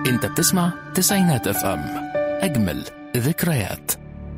انت بتسمع تسعينات اف ام اجمل ذكريات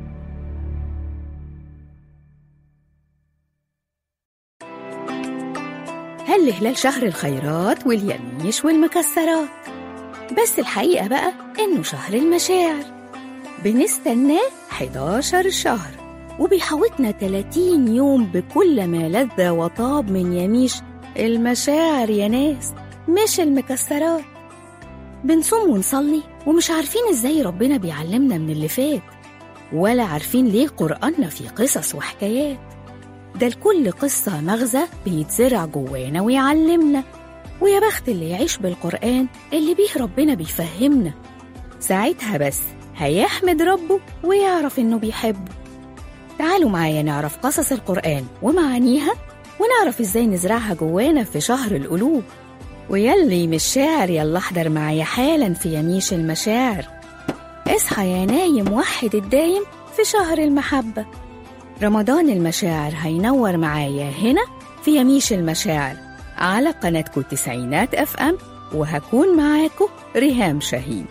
هل هلال شهر الخيرات واليميش والمكسرات بس الحقيقة بقى إنه شهر المشاعر بنستناه 11 شهر وبيحوطنا 30 يوم بكل ما لذ وطاب من يميش المشاعر يا ناس مش المكسرات بنصوم ونصلي ومش عارفين ازاي ربنا بيعلمنا من اللي فات ولا عارفين ليه قرآننا فيه قصص وحكايات ده لكل قصة مغزى بيتزرع جوانا ويعلمنا ويا بخت اللي يعيش بالقرآن اللي بيه ربنا بيفهمنا ساعتها بس هيحمد ربه ويعرف إنه بيحبه تعالوا معايا نعرف قصص القرآن ومعانيها ونعرف إزاي نزرعها جوانا في شهر القلوب ويلي مش شاعر يلا احضر معايا حالا في يميش المشاعر اصحى يا نايم وحد الدايم في شهر المحبة رمضان المشاعر هينور معايا هنا في يميش المشاعر على قناتكم تسعينات اف ام وهكون معاكم ريهام شاهين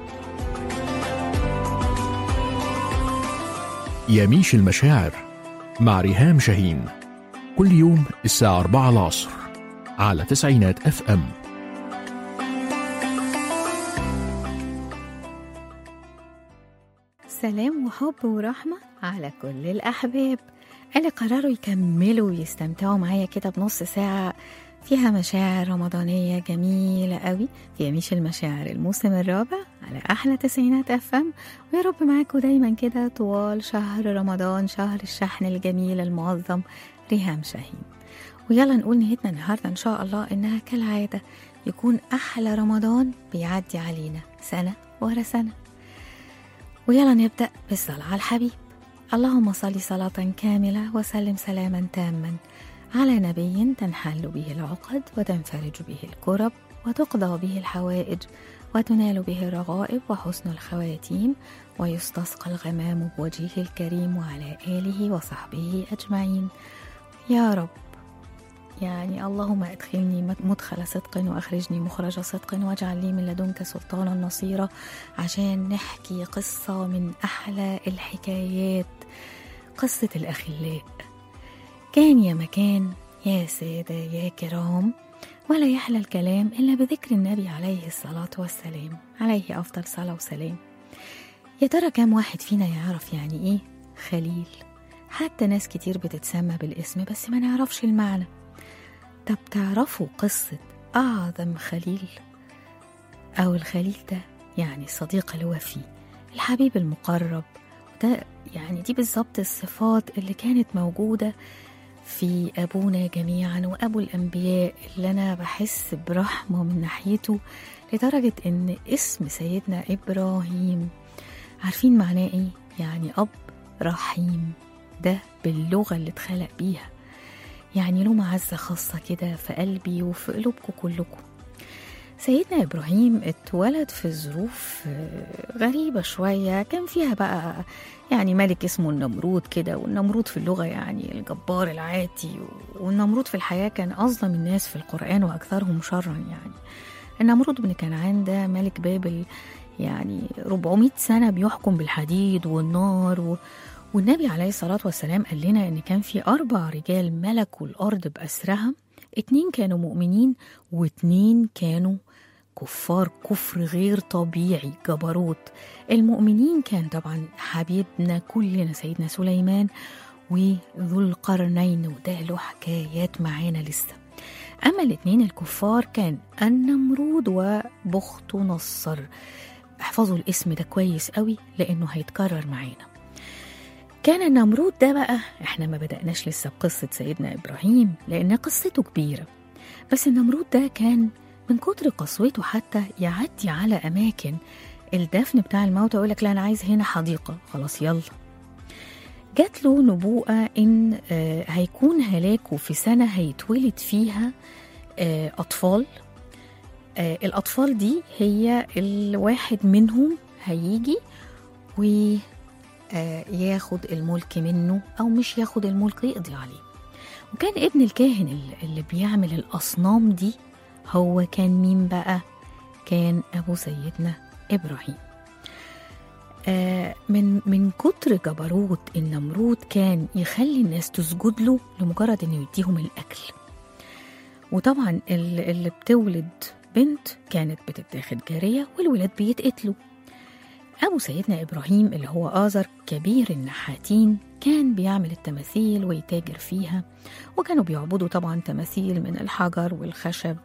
يميش المشاعر مع ريهام شاهين كل يوم الساعة 4 العصر على تسعينات اف ام سلام وحب ورحمة على كل الأحباب اللي قرروا يكملوا ويستمتعوا معايا كده بنص ساعة فيها مشاعر رمضانية جميلة قوي في يميش المشاعر الموسم الرابع على أحلى تسعينات أفهم ويا رب معاكم دايما كده طوال شهر رمضان شهر الشحن الجميل المعظم ريهام شاهين ويلا نقول نيتنا النهاردة إن شاء الله إنها كالعادة يكون أحلى رمضان بيعدي علينا سنة ورا سنة ويلا نبدأ بالصلاة على الحبيب اللهم صل صلاة كاملة وسلم سلاما تاما على نبي تنحل به العقد وتنفرج به الكرب وتقضى به الحوائج وتنال به الرغائب وحسن الخواتيم ويستسقى الغمام بوجهه الكريم وعلى آله وصحبه أجمعين يا رب يعني اللهم ادخلني مدخل صدق واخرجني مخرج صدق واجعل لي من لدنك سلطانا نصيرا عشان نحكي قصه من احلى الحكايات قصه الاخلاء كان يا مكان يا ساده يا كرام ولا يحلى الكلام الا بذكر النبي عليه الصلاه والسلام عليه افضل صلاه وسلام يا ترى كام واحد فينا يعرف يعني ايه خليل حتى ناس كتير بتتسمى بالاسم بس ما نعرفش المعنى طب تعرفوا قصة أعظم خليل أو الخليل ده يعني الصديق الوفي الحبيب المقرب ده يعني دي بالظبط الصفات اللي كانت موجودة في أبونا جميعا وأبو الأنبياء اللي أنا بحس برحمة من ناحيته لدرجة إن اسم سيدنا إبراهيم عارفين معناه إيه؟ يعني أب رحيم ده باللغة اللي اتخلق بيها يعني له معزة خاصة كده في قلبي وفي قلوبكم كلكم سيدنا إبراهيم اتولد في ظروف غريبة شوية كان فيها بقى يعني ملك اسمه النمرود كده والنمرود في اللغة يعني الجبار العاتي والنمرود في الحياة كان أظلم الناس في القرآن وأكثرهم شرا يعني النمرود بن كنعان ده ملك بابل يعني 400 سنة بيحكم بالحديد والنار و والنبي عليه الصلاة والسلام قال لنا إن كان في أربع رجال ملكوا الأرض بأسرها اتنين كانوا مؤمنين واتنين كانوا كفار كفر غير طبيعي جبروت المؤمنين كان طبعا حبيبنا كلنا سيدنا سليمان وذو القرنين وده له حكايات معانا لسه أما الاتنين الكفار كان النمرود وبخت نصر احفظوا الاسم ده كويس قوي لأنه هيتكرر معانا كان النمرود ده بقى احنا ما بدأناش لسه بقصة سيدنا إبراهيم لأن قصته كبيرة بس النمرود ده كان من كتر قسوته حتى يعدي على أماكن الدفن بتاع الموتى يقول لك لا أنا عايز هنا حديقة خلاص يلا جات له نبوءة إن آه هيكون هلاكه في سنة هيتولد فيها آه أطفال آه الأطفال دي هي الواحد منهم هيجي و ياخد الملك منه أو مش ياخد الملك يقضي عليه وكان ابن الكاهن اللي بيعمل الأصنام دي هو كان مين بقى كان أبو سيدنا إبراهيم آه من من كتر جبروت النمرود كان يخلي الناس تسجد له لمجرد انه يديهم الاكل وطبعا ال- اللي بتولد بنت كانت بتتاخد جاريه والولاد بيتقتلوا ابو سيدنا ابراهيم اللي هو ازر كبير النحاتين كان بيعمل التماثيل ويتاجر فيها وكانوا بيعبدوا طبعا تماثيل من الحجر والخشب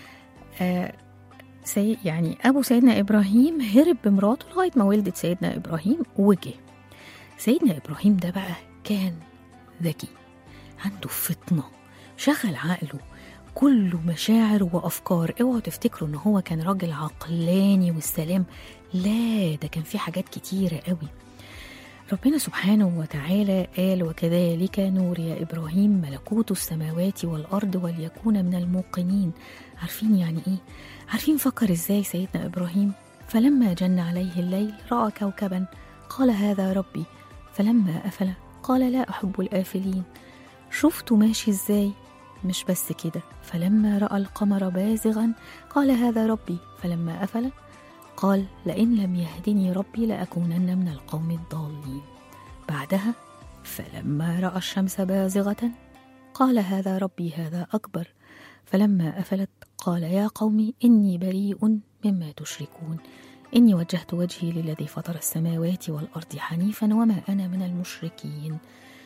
آه سي يعني أبو سيدنا إبراهيم هرب بمراته لغاية ما ولدت سيدنا إبراهيم وجه سيدنا إبراهيم ده بقى كان ذكي عنده فطنة شغل عقله كله مشاعر وأفكار اوعوا تفتكروا إن هو كان راجل عقلاني والسلام لا ده كان في حاجات كتيرة قوي ربنا سبحانه وتعالى قال وكذلك نوري إبراهيم ملكوت السماوات والأرض وليكون من الموقنين عارفين يعني إيه؟ عارفين فكر إزاي سيدنا إبراهيم؟ فلما جن عليه الليل رأى كوكبا قال هذا ربي فلما أفل قال لا أحب الآفلين شفتوا ماشي إزاي؟ مش بس كده فلما رأى القمر بازغا قال هذا ربي فلما أفل قال لئن لم يهدني ربي لأكونن من القوم الضالين بعدها فلما رأى الشمس بازغة قال هذا ربي هذا أكبر فلما أفلت قال يا قوم إني بريء مما تشركون إني وجهت وجهي للذي فطر السماوات والأرض حنيفا وما أنا من المشركين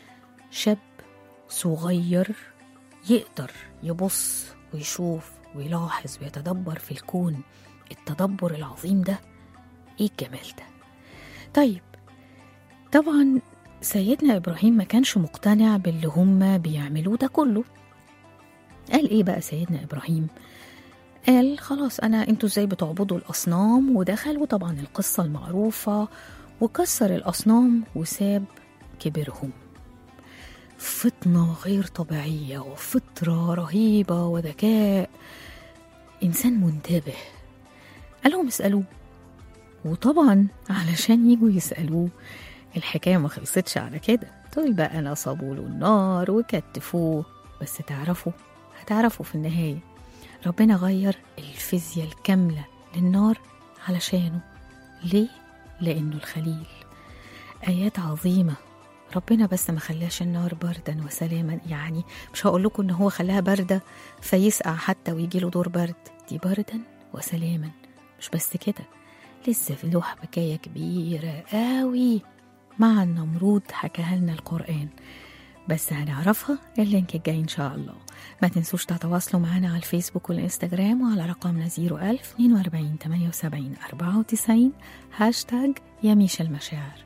شاب صغير يقدر يبص ويشوف ويلاحظ ويتدبر في الكون التدبر العظيم ده ايه الجمال ده طيب طبعا سيدنا ابراهيم ما كانش مقتنع باللي هم بيعملوه ده كله قال ايه بقى سيدنا ابراهيم قال خلاص انا انتوا ازاي بتعبدوا الاصنام ودخل وطبعا القصه المعروفه وكسر الاصنام وساب كبرهم فطنه غير طبيعيه وفطره رهيبه وذكاء انسان منتبه قال لهم اسالوه وطبعا علشان يجوا يسالوه الحكايه ما خلصتش على كده دول بقى نصبوا له النار وكتفوه بس تعرفوا هتعرفوا في النهايه ربنا غير الفيزياء الكامله للنار علشانه ليه لانه الخليل ايات عظيمه ربنا بس ما خلاش النار بردا وسلاما يعني مش هقول لكم ان هو خلاها بارده فيسقع حتى ويجي له دور برد دي بردا وسلاما مش بس كده لسه في له حكايه كبيره قوي مع النمرود حكاها لنا القران بس هنعرفها اللينك الجاي ان شاء الله ما تنسوش تتواصلوا معنا على الفيسبوك والانستجرام وعلى رقمنا 01000 42 78 94 هاشتاج يميش المشاعر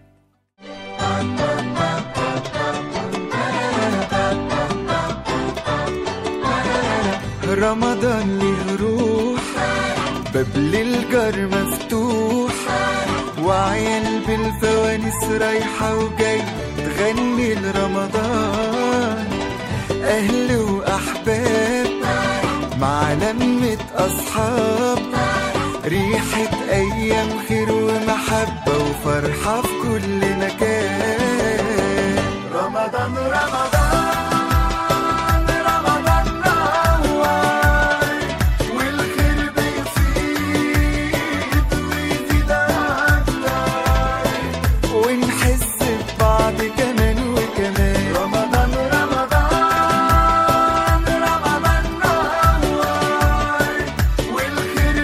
رمضان ليه روح باب للجار مفتوح وعيال بالفوانيس رايحة وجاي تغني لرمضان أهل وأحباب مع لمة أصحاب ريحة أيام خير ومحبة وفرحة في كل مكان رمضان رمضان رمضان نور والخير بيزيد ويزيد أكتر ونحس ببعض كمان وكمان رمضان رمضان رمضان نور والخير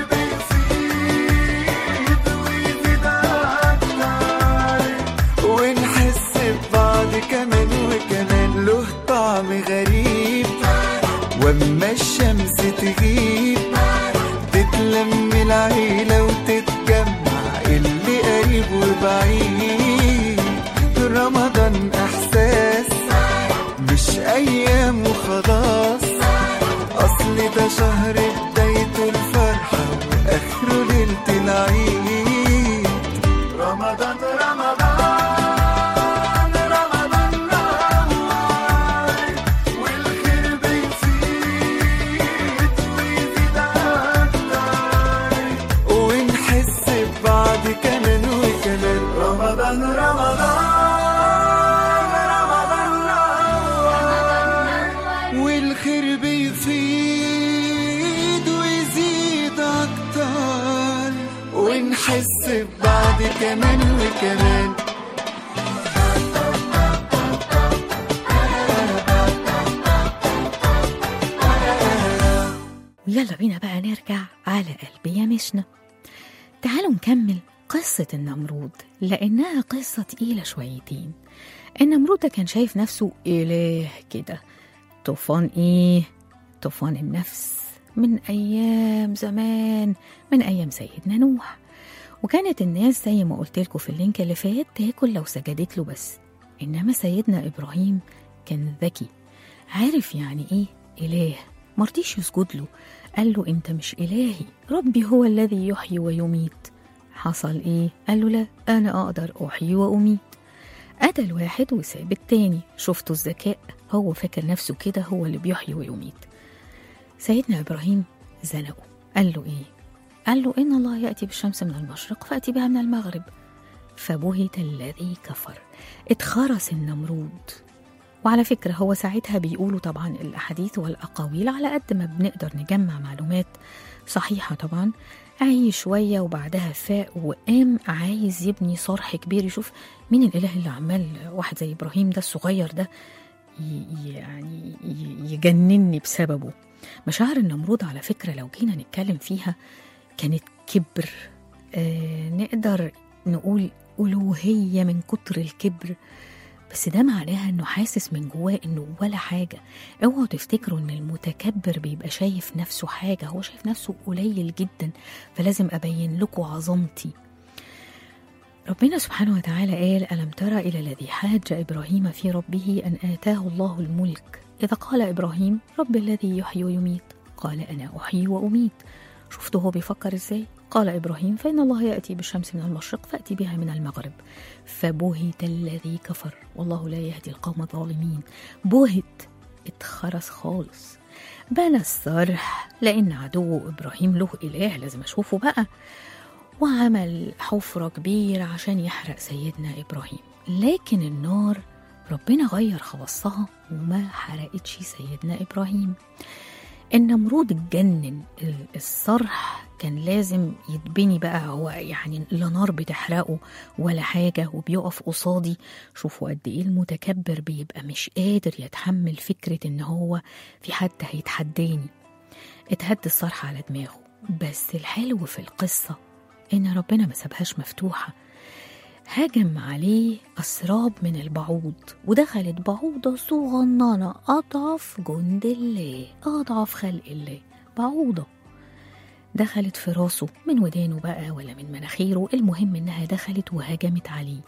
بيزيد ويزيد أكتر ونحس ببعض كمان وكمان له طعم غريب واما الشمس تغيب تتلم العيلة وتتجمع اللي قريب وبعيد رمضان احساس مش ايام وخلاص اصل ده شهر بدايته الفرحة واخره ليلة العيد رمضان رمضان رمضان نور والخير بيزيد ويزيد أكتر ونحس ببعض كمان وكمان رمضان رمضان رمضان نور والخير بيزيد ويزيد أكتر ونحس ببعض كمان وكمان ويلا بينا بقى نرجع على قلبي يا مشنا تعالوا نكمل قصة النمرود لأنها قصة تقيلة شويتين النمرود ده كان شايف نفسه إله كده طوفان إيه؟ طوفان النفس من أيام زمان من أيام سيدنا نوح وكانت الناس زي ما قلت لكم في اللينك اللي فات تاكل لو سجدت له بس إنما سيدنا إبراهيم كان ذكي عارف يعني إيه إله مرضيش يسجد له قال له أنت مش إلهي ربي هو الذي يحيي ويميت حصل إيه؟ قال له لا أنا أقدر أحيي وأميت أتى الواحد وساب التاني شفتوا الذكاء هو فاكر نفسه كده هو اللي بيحيي ويميت سيدنا إبراهيم زنقه قال له إيه؟ قال له إن الله يأتي بالشمس من المشرق فأتي بها من المغرب فبهت الذي كفر اتخرس النمرود وعلى فكرة هو ساعتها بيقولوا طبعا الأحاديث والأقاويل على قد ما بنقدر نجمع معلومات صحيحة طبعا عايش شوية وبعدها فاق وقام عايز يبني صرح كبير يشوف مين الإله اللي عمال واحد زي إبراهيم ده الصغير ده ي- يعني ي- يجنني بسببه مشاعر النمرود على فكرة لو جينا نتكلم فيها كانت كبر آه نقدر نقول ألوهية من كتر الكبر بس ده معناها انه حاسس من جواه انه ولا حاجة اوعوا تفتكروا ان المتكبر بيبقى شايف نفسه حاجة هو شايف نفسه قليل جدا فلازم ابين لكم عظمتي ربنا سبحانه وتعالى قال ألم ترى إلى الذي حاج إبراهيم في ربه أن آتاه الله الملك إذا قال إبراهيم رب الذي يحيي ويميت قال أنا أحيي وأميت شفتوا هو بيفكر إزاي؟ قال إبراهيم فإن الله يأتي بالشمس من المشرق فأتي بها من المغرب فبهت الذي كفر والله لا يهدي القوم الظالمين بهت اتخرس خالص بنى الصرح لأن عدو إبراهيم له إله لازم أشوفه بقى وعمل حفرة كبيرة عشان يحرق سيدنا إبراهيم لكن النار ربنا غير خواصها وما حرقتش سيدنا إبراهيم النمرود اتجنن ال- الصرح كان لازم يتبني بقى هو يعني لا نار بتحرقه ولا حاجة وبيقف قصادي شوفوا قد ايه المتكبر بيبقى مش قادر يتحمل فكرة ان هو في حد هيتحداني اتهد الصرح على دماغه بس الحلو في القصة إن ربنا ما سابهاش مفتوحة هجم عليه أسراب من البعوض ودخلت بعوضة صغننة أضعف جند الله أضعف خلق الله بعوضة دخلت في راسه من ودانه بقى ولا من مناخيره المهم إنها دخلت وهجمت عليه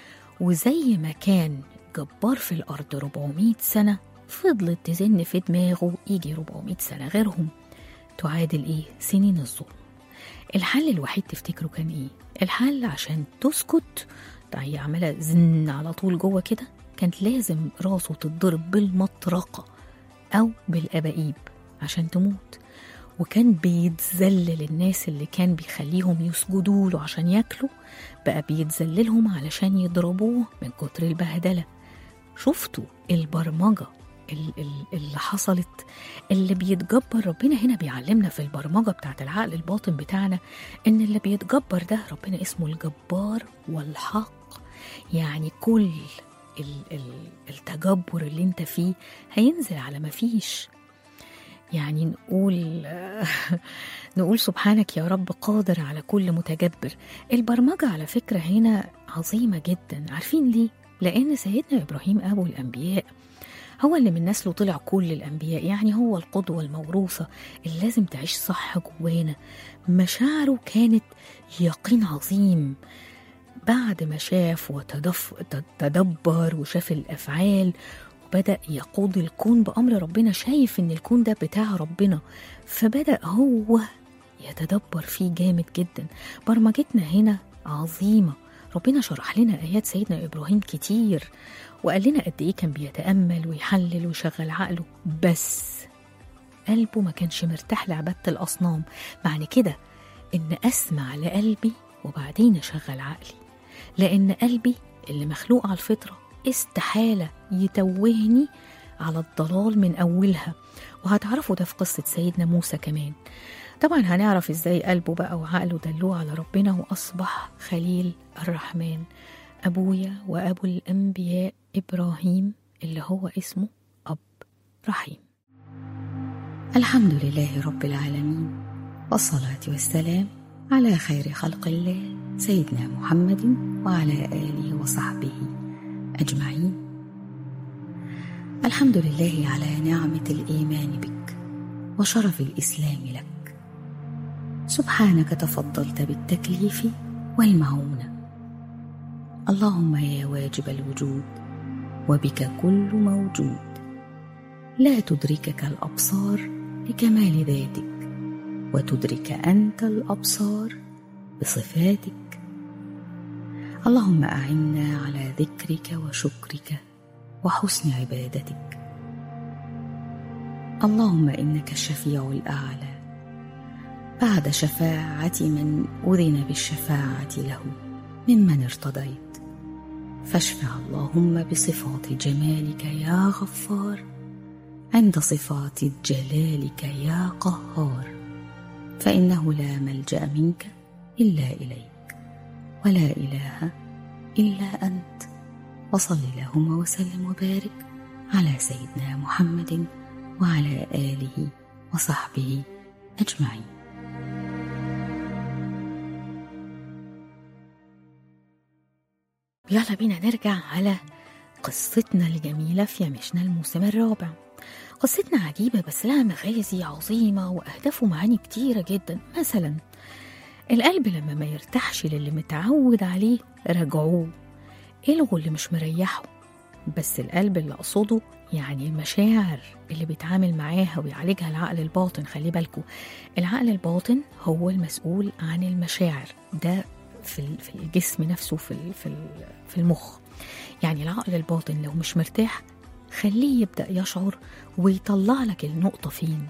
وزي ما كان جبار في الأرض 400 سنة فضلت تزن في دماغه يجي 400 سنة غيرهم تعادل إيه؟ سنين الظلم الحل الوحيد تفتكروا كان ايه الحل عشان تسكت ده هي عماله زن على طول جوه كده كانت لازم راسه تتضرب بالمطرقه او بالابائيب عشان تموت وكان بيتذلل الناس اللي كان بيخليهم يسجدوا له عشان ياكلوا بقى بيتذللهم علشان يضربوه من كتر البهدله شفتوا البرمجه ال- ال- اللي حصلت اللي بيتجبر ربنا هنا بيعلمنا في البرمجة بتاعت العقل الباطن بتاعنا إن اللي بيتجبر ده ربنا اسمه الجبار والحق يعني كل ال- ال- التجبر اللي انت فيه هينزل على ما فيش يعني نقول نقول سبحانك يا رب قادر على كل متجبر البرمجة على فكرة هنا عظيمة جدا عارفين ليه؟ لأن سيدنا إبراهيم أبو الأنبياء هو اللي من نسله طلع كل الأنبياء يعني هو القدوة الموروثة اللي لازم تعيش صح جوانا مشاعره كانت يقين عظيم بعد ما شاف وتدبر وشاف الأفعال وبدأ يقود الكون بأمر ربنا شايف إن الكون ده بتاع ربنا فبدأ هو يتدبر فيه جامد جدا برمجتنا هنا عظيمة ربنا شرح لنا آيات سيدنا إبراهيم كتير وقال لنا قد إيه كان بيتأمل ويحلل ويشغل عقله بس قلبه ما كانش مرتاح لعبادة الأصنام معنى كده إن أسمع لقلبي وبعدين أشغل عقلي لأن قلبي اللي مخلوق على الفطرة استحالة يتوهني على الضلال من أولها وهتعرفوا ده في قصة سيدنا موسى كمان طبعا هنعرف ازاي قلبه بقى وعقله دلوه على ربنا وأصبح خليل الرحمن أبويا وأبو الأنبياء إبراهيم اللي هو اسمه أب رحيم الحمد لله رب العالمين والصلاة والسلام على خير خلق الله سيدنا محمد وعلى آله وصحبه أجمعين الحمد لله على نعمة الإيمان بك وشرف الإسلام لك سبحانك تفضلت بالتكليف والمعونة اللهم يا واجب الوجود وبك كل موجود لا تدركك الأبصار لكمال ذاتك وتدرك أنت الأبصار بصفاتك اللهم أعنا على ذكرك وشكرك وحسن عبادتك اللهم إنك الشفيع الأعلى بعد شفاعة من أذن بالشفاعة له ممن ارتضيت فاشفع اللهم بصفات جمالك يا غفار عند صفات جلالك يا قهار فإنه لا ملجأ منك إلا إليك ولا إله إلا أنت وصل اللهم وسلم وبارك على سيدنا محمد وعلى آله وصحبه أجمعين يلا بينا نرجع على قصتنا الجميلة في يمشنا الموسم الرابع قصتنا عجيبة بس لها مغازي عظيمة وأهداف ومعاني كتيرة جدا مثلا القلب لما ما يرتاحش للي متعود عليه رجعوه الغوا اللي مش مريحه بس القلب اللي أقصده يعني المشاعر اللي بيتعامل معاها ويعالجها العقل الباطن خلي بالكم العقل الباطن هو المسؤول عن المشاعر ده في في الجسم نفسه في في في المخ يعني العقل الباطن لو مش مرتاح خليه يبدأ يشعر ويطلع لك النقطة فين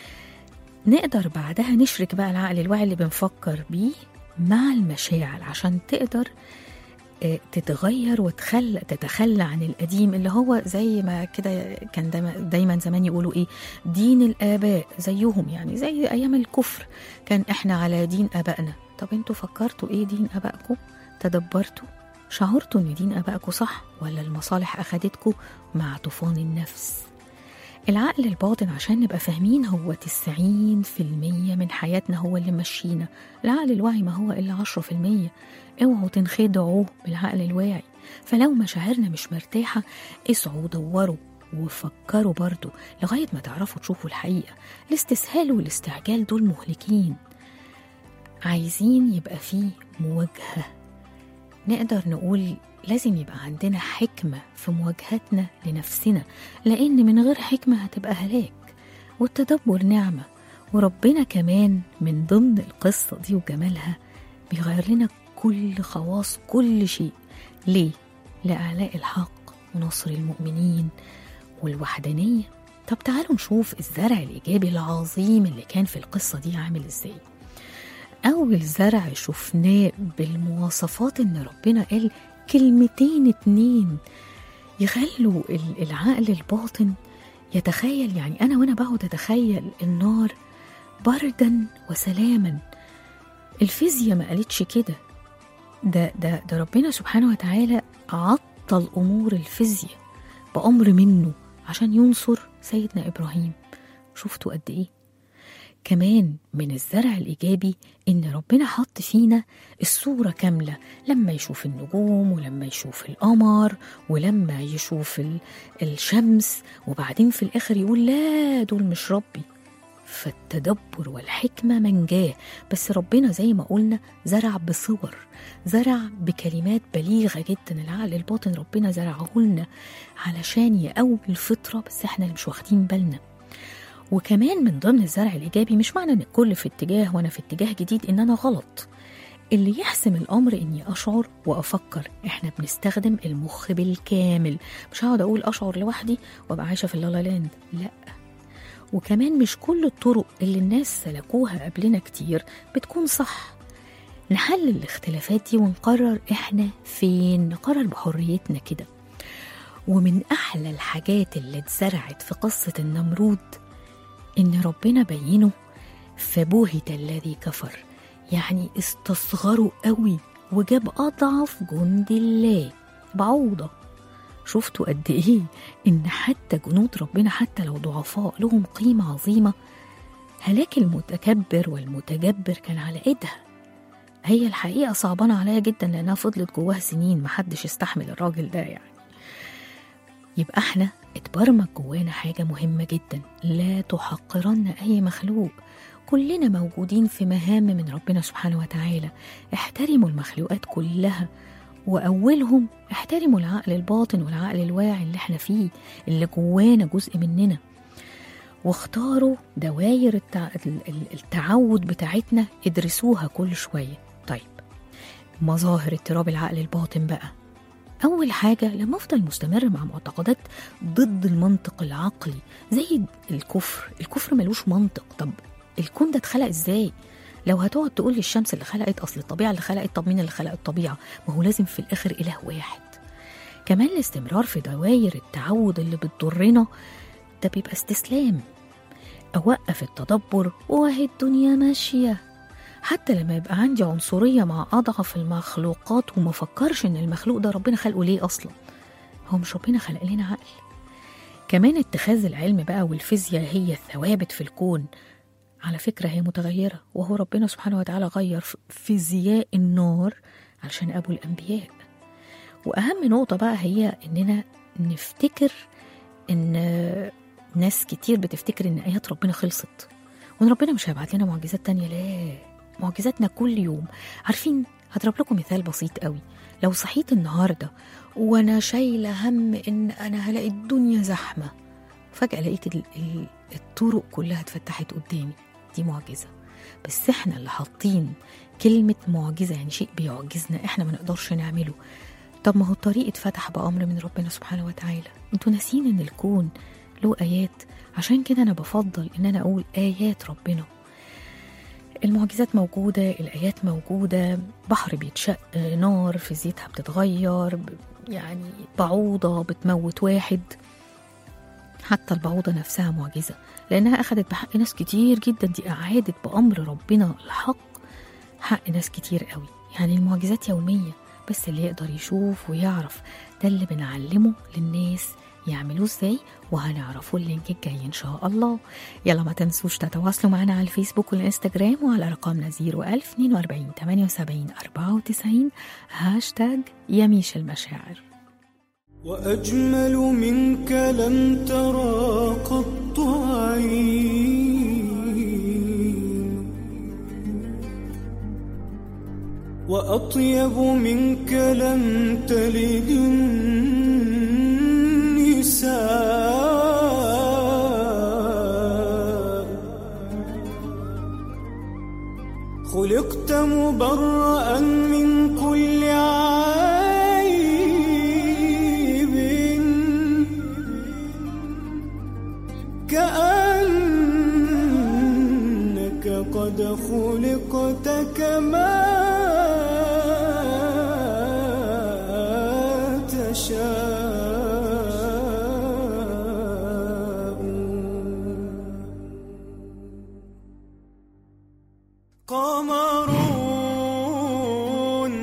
نقدر بعدها نشرك بقى العقل الواعي اللي بنفكر بيه مع المشاعر عشان تقدر تتغير وتخلى تتخلى عن القديم اللي هو زي ما كده كان دايما, دايما زمان يقولوا ايه دين الاباء زيهم يعني زي ايام الكفر كان احنا على دين ابائنا طب انتوا فكرتوا ايه دين ابائكم تدبرتوا شعرتوا ان دين ابائكم صح ولا المصالح اخدتكم مع طوفان النفس العقل الباطن عشان نبقى فاهمين هو 90% من حياتنا هو اللي مشينا العقل الواعي ما هو إلا 10% اوعوا تنخدعوا بالعقل الواعي فلو مشاعرنا مش مرتاحة اسعوا دوروا وفكروا برضو لغاية ما تعرفوا تشوفوا الحقيقة الاستسهال والاستعجال دول مهلكين عايزين يبقى فيه مواجهة نقدر نقول لازم يبقى عندنا حكمة في مواجهتنا لنفسنا لأن من غير حكمة هتبقى هلاك والتدبر نعمة وربنا كمان من ضمن القصة دي وجمالها بيغير لنا كل خواص كل شيء ليه؟ لإعلاء الحق ونصر المؤمنين والوحدانية طب تعالوا نشوف الزرع الإيجابي العظيم اللي كان في القصة دي عامل إزاي أول زرع شفناه بالمواصفات إن ربنا قال كلمتين اتنين يخلوا العقل الباطن يتخيل يعني أنا وأنا بقعد أتخيل النار بردا وسلاما الفيزياء ما قالتش كده ده, ده, ده ربنا سبحانه وتعالى عطل أمور الفيزياء بأمر منه عشان ينصر سيدنا إبراهيم شفتوا قد إيه كمان من الزرع الإيجابي إن ربنا حط فينا الصورة كاملة لما يشوف النجوم ولما يشوف القمر ولما يشوف الشمس وبعدين في الآخر يقول لا دول مش ربي فالتدبر والحكمة من جاه بس ربنا زي ما قلنا زرع بصور زرع بكلمات بليغة جدا العقل الباطن ربنا زرعه لنا علشان يقوي الفطرة بس احنا اللي مش واخدين بالنا وكمان من ضمن الزرع الإيجابي مش معنى إن الكل في اتجاه وأنا في اتجاه جديد إن أنا غلط اللي يحسم الأمر إني أشعر وأفكر إحنا بنستخدم المخ بالكامل مش هقعد أقول أشعر لوحدي وأبقى عايشة في اللالا لاند لأ وكمان مش كل الطرق اللي الناس سلكوها قبلنا كتير بتكون صح نحلل الاختلافات دي ونقرر إحنا فين نقرر بحريتنا كده ومن أحلى الحاجات اللي اتزرعت في قصة النمرود إن ربنا بينه فبهت الذي كفر يعني استصغروا قوي وجاب أضعف جند الله بعوضة شفتوا قد إيه إن حتى جنود ربنا حتى لو ضعفاء لهم قيمة عظيمة هلاك المتكبر والمتجبر كان على إيدها هي الحقيقة صعبانة عليا جدا لأنها فضلت جواها سنين محدش استحمل الراجل ده يعني يبقى احنا اتبرمج جوانا حاجة مهمة جدا لا تحقرن أي مخلوق كلنا موجودين في مهام من ربنا سبحانه وتعالى احترموا المخلوقات كلها وأولهم احترموا العقل الباطن والعقل الواعي اللي احنا فيه اللي جوانا جزء مننا واختاروا دواير التع... ال- ال- التعود بتاعتنا ادرسوها كل شوية طيب مظاهر اضطراب العقل الباطن بقى أول حاجة لما أفضل مستمر مع معتقدات ضد المنطق العقلي زي الكفر الكفر ملوش منطق طب الكون ده اتخلق ازاي لو هتقعد تقول لي الشمس اللي خلقت اصل الطبيعه اللي خلقت طب مين اللي خلق الطبيعه ما هو لازم في الاخر اله واحد كمان الاستمرار في دواير التعود اللي بتضرنا ده بيبقى استسلام اوقف التدبر وهي الدنيا ماشيه حتى لما يبقى عندي عنصريه مع اضعف المخلوقات وما فكرش ان المخلوق ده ربنا خلقه ليه اصلا هو مش ربنا خلق لنا عقل كمان اتخاذ العلم بقى والفيزياء هي الثوابت في الكون على فكرة هي متغيرة وهو ربنا سبحانه وتعالى غير ف- فيزياء النار علشان أبو الأنبياء وأهم نقطة بقى هي إننا نفتكر إن ناس كتير بتفتكر إن آيات ربنا خلصت وإن ربنا مش هيبعت لنا معجزات تانية لا معجزاتنا كل يوم عارفين هضرب لكم مثال بسيط قوي لو صحيت النهاردة وأنا شايلة هم إن أنا هلاقي الدنيا زحمة فجأة لقيت ال- ال- الطرق كلها اتفتحت قدامي دي معجزة بس احنا اللي حاطين كلمة معجزة يعني شيء بيعجزنا احنا ما نقدرش نعمله طب ما هو الطريق اتفتح بأمر من ربنا سبحانه وتعالى انتوا ناسين ان الكون له آيات عشان كده أنا بفضل إن أنا أقول آيات ربنا المعجزات موجودة الآيات موجودة بحر بيتشق نار فيزيتها بتتغير ب- يعني بعوضة بتموت واحد حتى البعوضة نفسها معجزة لأنها أخذت بحق ناس كتير جدا دي أعادت بأمر ربنا الحق حق ناس كتير قوي يعني المعجزات يومية بس اللي يقدر يشوف ويعرف ده اللي بنعلمه للناس يعملوه ازاي وهنعرفه اللينك الجاي ان شاء الله يلا ما تنسوش تتواصلوا معنا على الفيسبوك والانستجرام وعلى رقمنا 01000 42 78 94 هاشتاج يميش المشاعر وأجمل منك لم ترى قط عين وأطيب منك لم تلد النساء خلقت مبرأ من كل عيب كأنك قد خلقت كما تشاء قمرون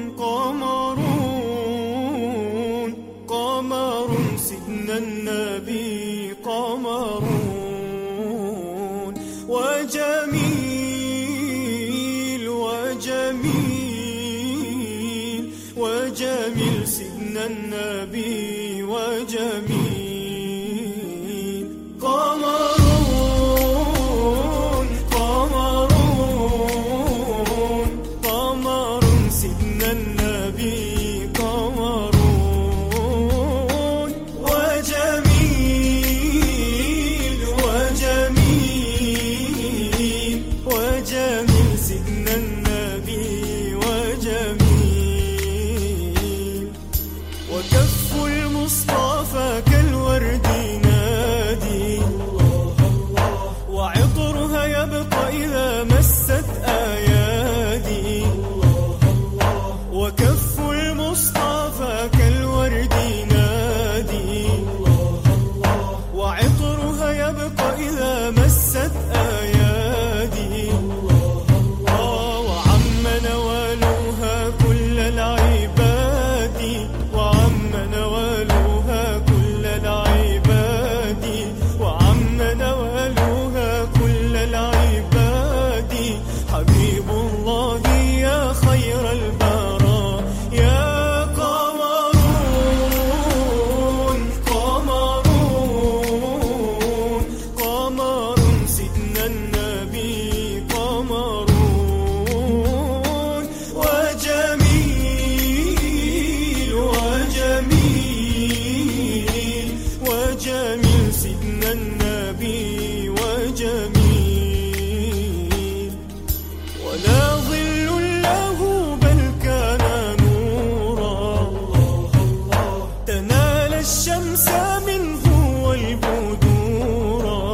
قمرون قمر سيدنا النبي قمرون وجميل وجميل وجميل سيدنا النبي وجميل قمرون قمرون قمر سيدنا النبي قمرون وجميل وجميل وجميل سيدنا النبي وجميل وكف المصطفى ولا ظل له بل كان نورا تنال الشمس منه والبدورا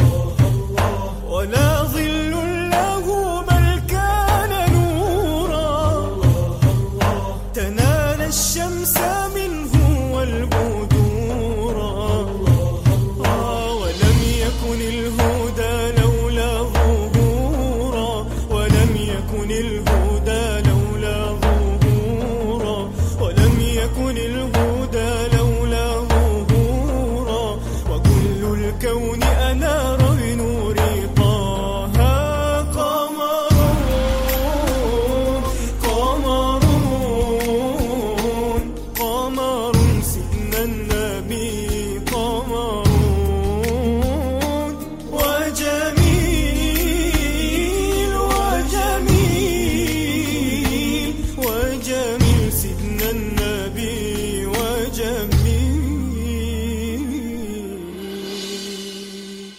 ولا ظل له بل كان نورا تنال الشمس منه والبدورا آه، ولم يكن الهدى لولا ظهورا ولم يكن الهدى لولا ظهورا ولم يكن الهدى لولا ظهورا وكل الكون أنار بنور طه قمر قمر قمر سيدنا النبي قمر وجميل وجميل وجميل سيدنا النبي وجميل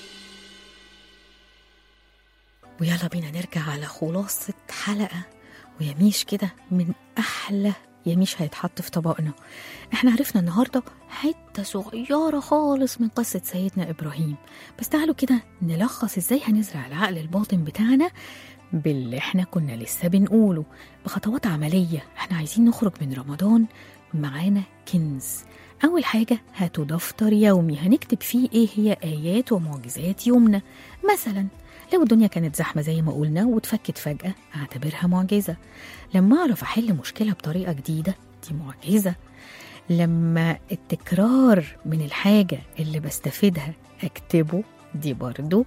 ويلا بينا نرجع على خلاصة حلقة ويميش كده من أحلى يميش هيتحط في طبقنا احنا عرفنا النهاردة حتة صغيرة خالص من قصة سيدنا إبراهيم بس تعالوا كده نلخص ازاي هنزرع العقل الباطن بتاعنا باللي احنا كنا لسه بنقوله بخطوات عملية احنا عايزين نخرج من رمضان معانا كنز أول حاجة هاتوا دفتر يومي هنكتب فيه إيه هي آيات ومعجزات يومنا مثلا لو الدنيا كانت زحمة زي ما قلنا واتفكت فجأة أعتبرها معجزة لما أعرف أحل مشكلة بطريقة جديدة دي معجزة لما التكرار من الحاجة اللي بستفيدها أكتبه دي برضو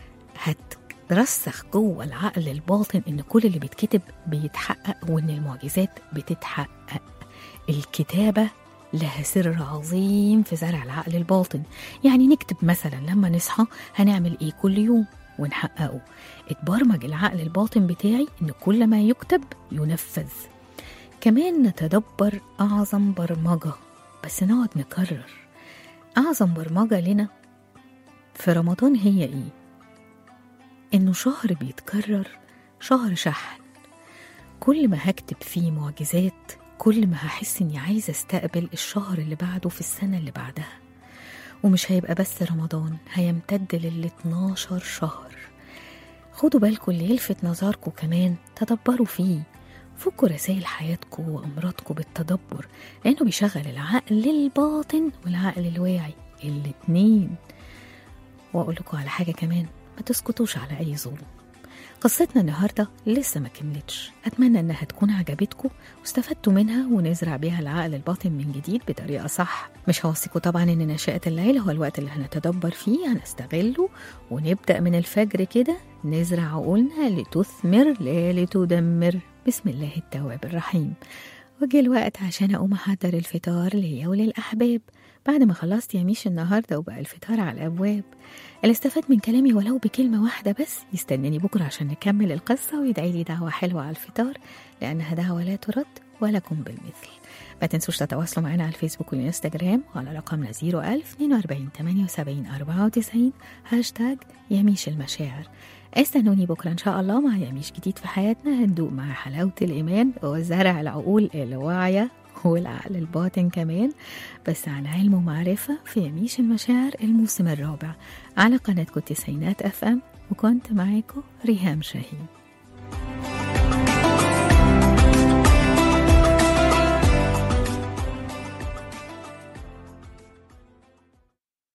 هترسخ جوه العقل الباطن إن كل اللي بيتكتب بيتحقق وإن المعجزات بتتحقق الكتابة لها سر عظيم في زرع العقل الباطن يعني نكتب مثلا لما نصحى هنعمل ايه كل يوم ونحققه اتبرمج العقل الباطن بتاعي ان كل ما يكتب ينفذ كمان نتدبر اعظم برمجه بس نقعد نكرر اعظم برمجه لنا في رمضان هي ايه انه شهر بيتكرر شهر شحن كل ما هكتب فيه معجزات كل ما هحس اني عايزه استقبل الشهر اللي بعده في السنه اللي بعدها ومش هيبقى بس رمضان هيمتد لل 12 شهر خدوا بالكم اللي يلفت نظركم كمان تدبروا فيه فكوا رسائل حياتكم وأمراضكم بالتدبر لأنه بيشغل العقل الباطن والعقل الواعي الاتنين وأقول لكم على حاجة كمان ما تسكتوش على أي ظلم قصتنا النهاردة لسه ما كملتش أتمنى أنها تكون عجبتكم واستفدتوا منها ونزرع بيها العقل الباطن من جديد بطريقة صح مش هوصيكم طبعا أن نشأة الليل هو الوقت اللي هنتدبر فيه هنستغله ونبدأ من الفجر كده نزرع عقولنا لتثمر لا لتدمر بسم الله التواب الرحيم وجه الوقت عشان أقوم أحضر الفطار ليا وللأحباب بعد ما خلصت يميش النهاردة وبقى الفطار على الأبواب اللي استفاد من كلامي ولو بكلمة واحدة بس يستناني بكرة عشان نكمل القصة ويدعي لي دعوة حلوة على الفطار لأنها دعوة لا ترد ولكم بالمثل ما تنسوش تتواصلوا معنا على الفيسبوك والإنستجرام وعلى رقمنا 01000 42 78 94 هاشتاج يميش المشاعر استنوني بكرة إن شاء الله مع يميش جديد في حياتنا هندوق مع حلاوة الإيمان وزرع العقول الواعية والعقل الباطن كمان بس عن علم ومعرفة في يميش المشاعر الموسم الرابع على قناتكم تسعينات أف أم وكنت معاكم ريهام شاهين